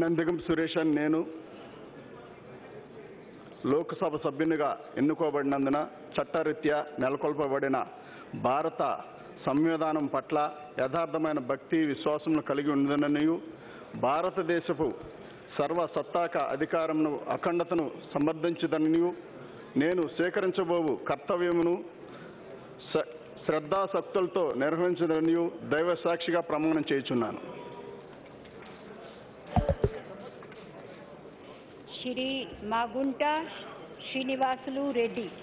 నందిగం సురేష్ అని నేను లోక్సభ సభ్యునిగా ఎన్నుకోబడినందున చట్టరీత్యా నెలకొల్పబడిన భారత సంవిధానం పట్ల యథార్థమైన భక్తి విశ్వాసమును కలిగి ఉందననియు భారతదేశపు సర్వసత్తాక అధికారమును అఖండతను సమర్థించుదనియు నేను స్వీకరించబోవు కర్తవ్యమును స- శ్రద్ధాసక్తులతో నిర్వహించదనియు దైవ సాక్షిగా ప్రమాణం చేయుచున్నాను శ్రీ మాగుంట శ్రీనివాసులు రెడ్డి